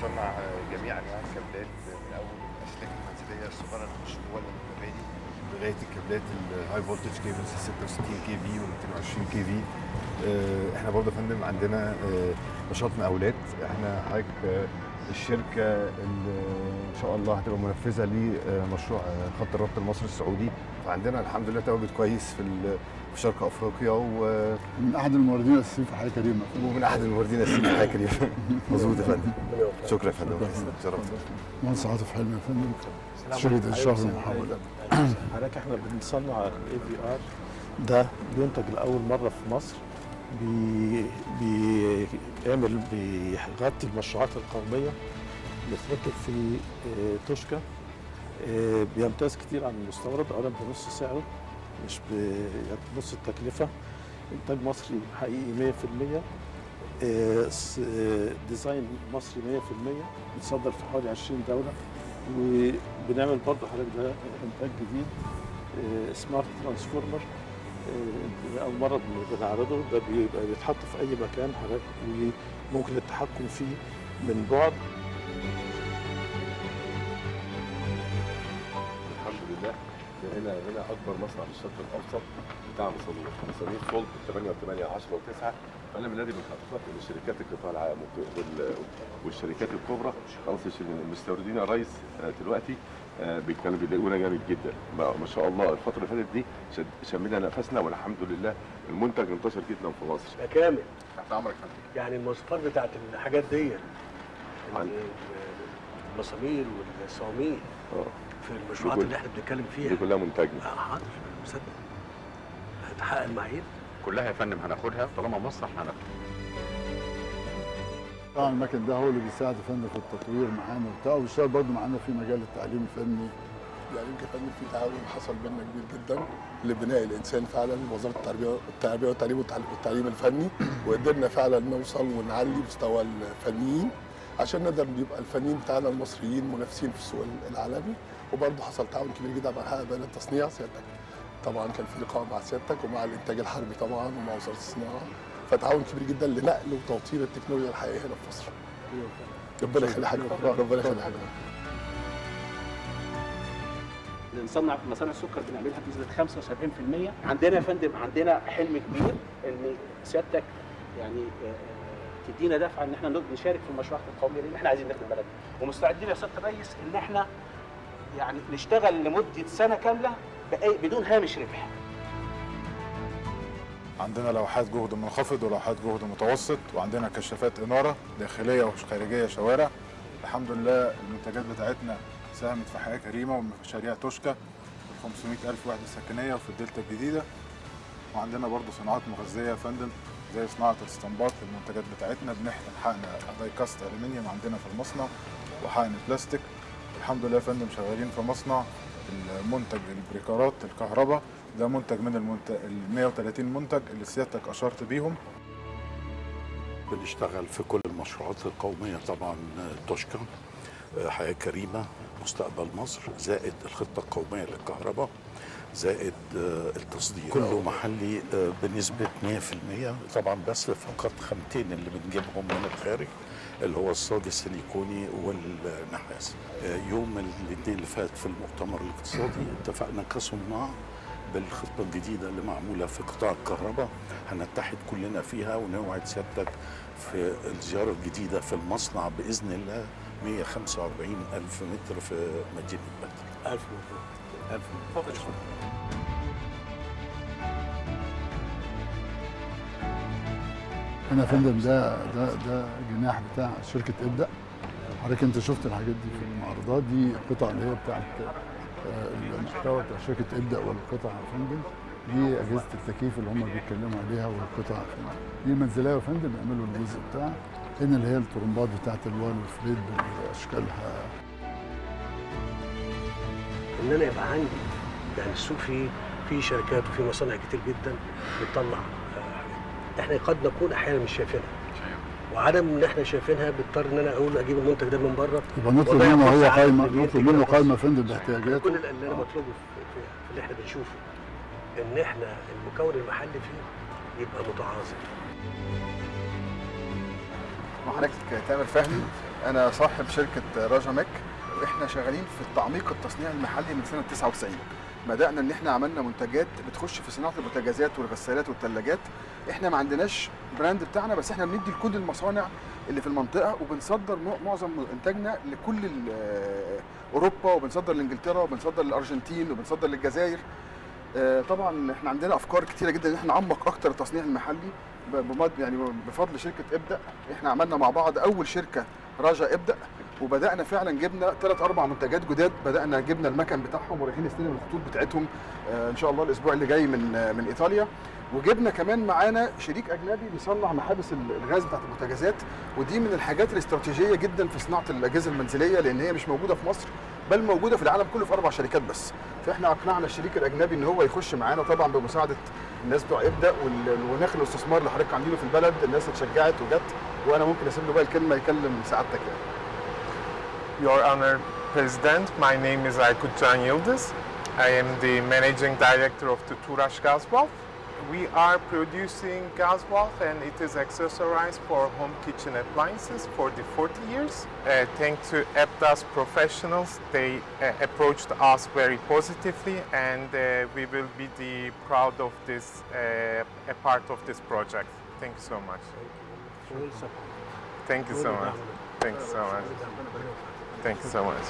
بنصنع جميع انواع الكابلات من اول الاسلاك المنزليه الصغيره المشبوهه للمباني لغايه الكابلات الهاي فولتج كيبلز 66 كي في و220 كي في احنا برضه يا فندم عندنا آه، نشاط مقاولات احنا حضرتك آه، الشركه اللي ان شاء الله هتبقى منفذه لمشروع آه، خط الربط المصري السعودي فعندنا الحمد لله تواجد كويس في ال- في شرق افريقيا و- من احد الموردين الاساسيين في حياه كريمه ومن احد الموردين السيد حضرتك كريم مظبوط يا فندم شكرا يا فندم شرفت مهندس عاطف حلمي يا فندم شركه الشهر محمد حضرتك احنا بنصنع الاي في ار ده بينتج لاول مره في مصر بي بيعمل بيغطي المشروعات القوميه بتركب في آه، توشكا آه، بيمتاز كتير عن المستورد اولا بنص سعره مش بنص التكلفه انتاج مصري حقيقي 100% آه، س- آه، ديزاين مصري 100% بيتصدر في حوالي 20 دوله وبنعمل برضه حضرتك ده انتاج جديد آه، سمارت ترانسفورمر آه، اول مره بن- بنعرضه ده بيبقى بيتحط في اي مكان حضرتك وممكن التحكم فيه من بعد الحمد لله ده هنا هنا اكبر مصنع في الشرق الاوسط بتاع مسامير مسامير صلب 8 و8 10 و9 فانا بنادي من حضرتك ان شركات القطاع العام وك- وال- والشركات الكبرى خلاص الش- المستوردين يا ريس آه، دلوقتي آه، بي- كانوا بيلاقونا جامد جدا ما ما شاء الله الفتره اللي فاتت دي شد- شمينا نفسنا والحمد لله المنتج انتشر جدا في مصر ده كامل تحت امرك يا فندم يعني المواصفات بتاعت الحاجات دي عن- المسامير والصواميل اه في المشروعات دي اللي احنا بنتكلم دي فيها كلها منتجنا آه، حاضر مصدق هتحقق المعايير كلها يا فندم هناخدها طالما مصر هناخدها طبعا المكن ده هو اللي بيساعد يا فندم في التطوير معانا وبتاع وبيشتغل برضه معانا في مجال التعليم الفني يعني يمكن فندم في تعاون حصل بيننا كبير جدا لبناء الانسان فعلا وزاره التربيه التربيه والتعليم والتعليم, والتعليم الفني وقدرنا فعلا نوصل ونعلي مستوى الفنيين عشان نقدر يبقى الفنيين بتاعنا المصريين منافسين في السوق العالمي وبرضه حصل تعاون كبير جدا مع بين التصنيع سيادتك طبعا كان في لقاء مع سيادتك ومع الانتاج الحربي طبعا ومع وزاره الصناعه فتعاون كبير جدا لنقل وتوطين التكنولوجيا الحقيقيه هنا في مصر ربنا يخلي حضرتك ربنا يخلي حضرتك نصنع مصانع السكر بنعملها بنسبه 75% عندنا يا فندم عندنا حلم كبير ان سيادتك يعني آه، تدينا دفعه ان احنا نشارك في المشروعات القوميه لان احنا عايزين نخدم بلدنا ومستعدين يا سياده الرئيس ان احنا يعني نشتغل لمده سنه كامله بأي بدون هامش ربح عندنا لوحات جهد منخفض ولوحات جهد متوسط وعندنا كشافات إنارة داخلية وخارجية شوارع الحمد لله المنتجات بتاعتنا ساهمت في حياة كريمة ومشاريع توشكا في 500 ألف وحدة سكنية وفي الدلتا الجديدة وعندنا برضو صناعات مغذية يا فندم زي صناعة الاسطمبات للمنتجات بتاعتنا بنحقن حقن دايكاست ألمنيوم عندنا في المصنع وحقن بلاستيك الحمد لله يا فندم شغالين في مصنع المنتج البريكارات الكهرباء ده منتج من المنتج ال 130 منتج اللي سيادتك اشرت بيهم بنشتغل في كل المشروعات القومية طبعا توشكا حياة كريمة مستقبل مصر زائد الخطة القومية للكهرباء زائد التصدير كله محلي بنسبة 100% طبعا بس فقط خامتين اللي بنجيبهم من الخارج اللي هو الصاج السيليكوني والنحاس يوم الاثنين اللي فات في المؤتمر الاقتصادي اتفقنا كصناع بالخطة الجديدة اللي معمولة في قطاع الكهرباء هنتحد كلنا فيها ونوعد سيادتك في الزيارة الجديدة في المصنع بإذن الله 145 ألف متر في مدينة بدر ألف مبروك ألف مبروك هنا يا فندم ده ده ده جناح بتاع شركه ابدا حضرتك انت شفت الحاجات دي في المعارضات دي القطع اللي هي بتاعت آه، المحتوى بتاع شركه ابدا والقطع يا فندم دي اجهزه التكييف اللي هم بيتكلموا عليها والقطع يا فندم دي منزليه يا فندم بيعملوا الجزء بتاع هنا اللي هي الطرمبات بتاعت الوان والفريد باشكالها ان انا يبقى عندي يعني السوق فيه في شركات وفي مصانع كتير جدا بتطلع آه، حاجات احنا قد نكون احيانا مش شايفينها وعدم ان احنا شايفينها بيضطر ان انا اقول اجيب المنتج ده من بره يبقى نطلب وأضيع منه فرصة هو عدد قائمه مليون نطلب تجارة منه مصر. قائمه فندم كل باحتياجاته اللي اللي انا مطلوبه في, في, في اللي احنا بنشوفه ان احنا المكون المحلي فيه يبقى متعاظم حضرتك تامر فهمي انا صاحب شركه راجا ماك واحنا شغالين في التعميق التصنيع المحلي من سنه 99 بدانا ان احنا عملنا منتجات بتخش في صناعه البوتاجازات والغسالات والثلاجات احنا ما عندناش براند بتاعنا بس احنا بندي لكل المصانع اللي في المنطقه وبنصدر مع- معظم انتاجنا لكل ال- آه، اوروبا وبنصدر لانجلترا وبنصدر للارجنتين وبنصدر للجزائر آه، طبعا احنا عندنا افكار كتيره جدا ان احنا نعمق اكتر التصنيع المحلي ب- بمد يعني بفضل شركه ابدا احنا عملنا مع بعض اول شركه راجا ابدا وبدانا فعلا جبنا ثلاث اربع منتجات جداد بدانا جبنا المكن بتاعهم ورايحين نستلم الخطوط بتاعتهم آه، ان شاء الله الاسبوع اللي جاي من آه، من ايطاليا وجبنا كمان معانا شريك اجنبي بيصنع محابس ال- الغاز بتاعت البوتاجازات ودي من الحاجات الاستراتيجيه جدا في صناعه الاجهزه المنزليه لان هي مش موجوده في مصر بل موجوده في العالم كله في اربع شركات بس فاحنا اقنعنا الشريك الاجنبي ان هو يخش معانا طبعا بمساعده الناس بتوع ابدا وال- ونخل الاستثمار اللي حضرتك عاملينه في البلد الناس اتشجعت وجت وانا ممكن اسيب له بقى الكلمه يكلم سعادتك يعني Your Honor President, my name is Aykut Can Yıldız. I am the Managing Director of the Turaş Gazvalve. We are producing Gazvalve and it is accessorized for home kitchen appliances for the 40 years. Uh, thanks to EBDA's professionals, they uh, approached us very positively and uh, we will be the proud of this, uh, a part of this project. Thank you so much. Thank you so much. Thank you so much. Thank you so much.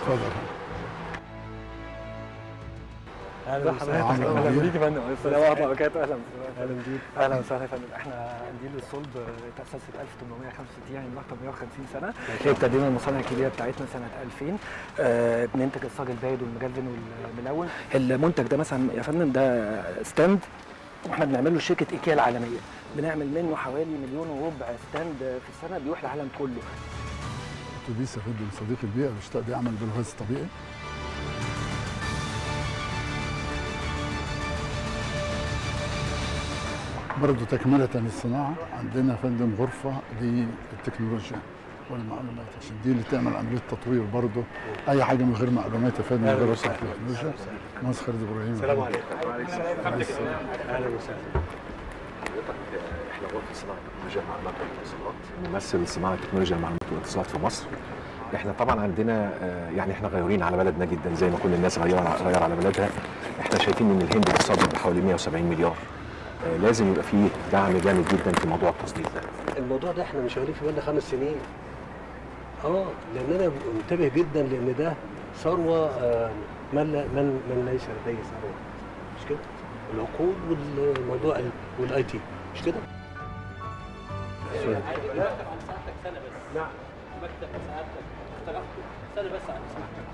اهلا وسهلا اهلا بيك يا فندم السلام عليكم وبركاته اهلا اهلا بيك اهلا وسهلا يا فندم احنا قنديل الصلب تاسست 1865 يعني من اكثر من 150 سنه ابتدينا المصانع الكبيره بتاعتنا سنه 2000 آه، بننتج الصاج البارد والمجلفن والملون المنتج ده مثلا يا فندم ده ستاند واحنا بنعمل له شركه ايكيا العالميه بنعمل منه حوالي مليون وربع ستاند في السنه بيروح العالم كله اتوبيس يا فندم صديق البيئه بيشتغل بيعمل بالغاز الطبيعي برضه تكملة للصناعة عندنا يا فندم غرفة للتكنولوجيا والمعلومات عشان دي اللي تعمل عملية تطوير برضه أي حاجة من غير معلومات يا فندم من أهلا غير وسهلا. وسائل التكنولوجيا مهندس خالد إبراهيم السلام عليكم عليكم السلام. اهلا وسهلا حضرتك احنا غرفه صناعه تكنولوجيا المعلومات والاتصالات نمثل صناعه تكنولوجيا المعلومات والاتصالات في مصر احنا طبعا عندنا آه، يعني احنا غيورين على بلدنا جدا زي ما كل الناس غير غير على بلدها احنا شايفين ان الهند بتصدر بحوالي 170 مليار آه، لازم يبقى فيه دعم جامد جدا في موضوع التصدير ده الموضوع ده احنا مش شغالين في بالنا خمس سنين اه لان انا منتبه جدا لان ده ثروه آه، من لا من من ليس لديه ثروه مش كده؟ العقول والموضوع والاي تي مش كده؟ لا ساعتك سنه بس نعم مكتب ساعتك اخترقته سنه بس على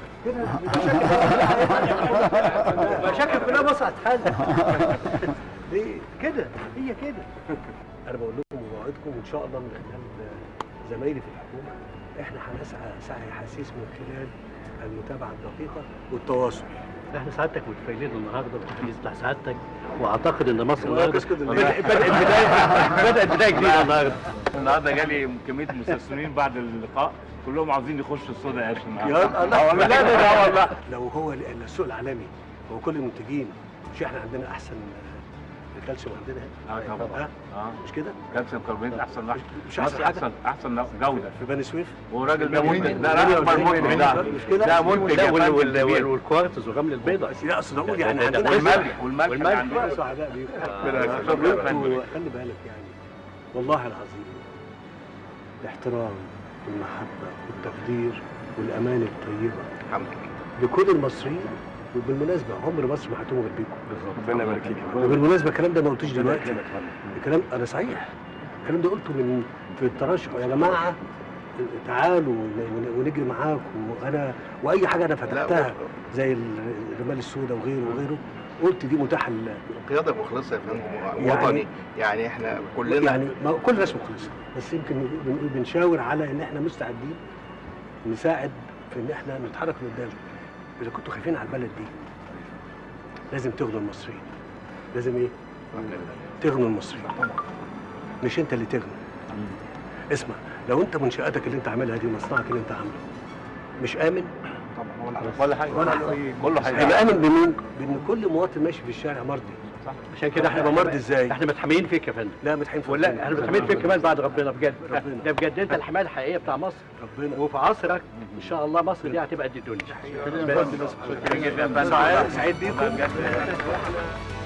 كده مشاكل كلها بص هتحل ليه كده هي كده انا بقول لكم وبوعدكم وان شاء الله من خلال زمايلي في الحكومه احنا هنسعى سعي حسيس من خلال المتابعه الدقيقه والتواصل احنا سعادتك متفائلين النهارده بالتحديث بتاع سعادتك واعتقد ان مصر النهارده بدات بدايه بدات بدايه جديده النهارده النهارده جالي كميه مستثمرين بعد اللقاء كلهم عاوزين يخشوا الصودا يا عشان يا الله والله لا لا لا والله لو هو ال- السوق العالمي هو كل المنتجين مش احنا عندنا احسن الكالسيوم عندنا اه طبعا ها؟ اه مش كده؟ كالسيوم كربونات احسن واحد مش أحسن حاجة؟ احسن احسن جوده في بني سويف والراجل ده المنتج منتج ده اكبر منتج ده مش كده؟ ده منتج يا وال- فندم وال- كبير. والكوارتز والرمل البيضاء لا اقصد اقول يعني عندنا والملح والملح اللي والملح عندنا. بقى سعداء بيكم ربنا يخليك. وانتوا خلي بالك يعني والله العظيم الاحترام والمحبه والتقدير والامان الطيبه الحمد لكل المصريين وبالمناسبه عمر مصر ما هتقوم غير بيكم ربنا يبارك فيك وبالمناسبه الكلام ده ما قلتوش دلوقتي الكلام انا صحيح الكلام ده قلته من في الترشح يا جماعه تعالوا ون- ونجري معاكم وانا واي حاجه انا فتحتها زي الرمال السوداء وغيره وغيره قلت دي متاحه لله قياده مخلصه يا فندم يعني- وطني يعني احنا كلنا يعني ما كل الناس مخلصه بس يمكن بنقول بنشاور على ان احنا مستعدين نساعد في ان احنا نتحرك لقدام اذا كنتوا خايفين على البلد دي لازم تغنوا المصريين لازم ايه؟ تغنوا المصريين مش انت اللي تغني اسمع لو انت منشاتك اللي انت عاملها دي مصنعك اللي انت عامله مش امن ولا حاجه ولا كله هيبقى هيبقى امن بمين؟ بان كل مواطن ماشي في الشارع مرضي صح عشان كده احنا بمرض ازاي؟ احنا متحملين فيك يا فندم لا متحملين في ولا ربنا. احنا متحملين فيك كمان بعد ربنا بجد ربنا. ده بجد انت الحمايه الحقيقيه بتاع مصر ربنا وفي عصرك ان شاء الله مصر دي هتبقى قد الدنيا شكرا جدا سعيد سعيد بيكم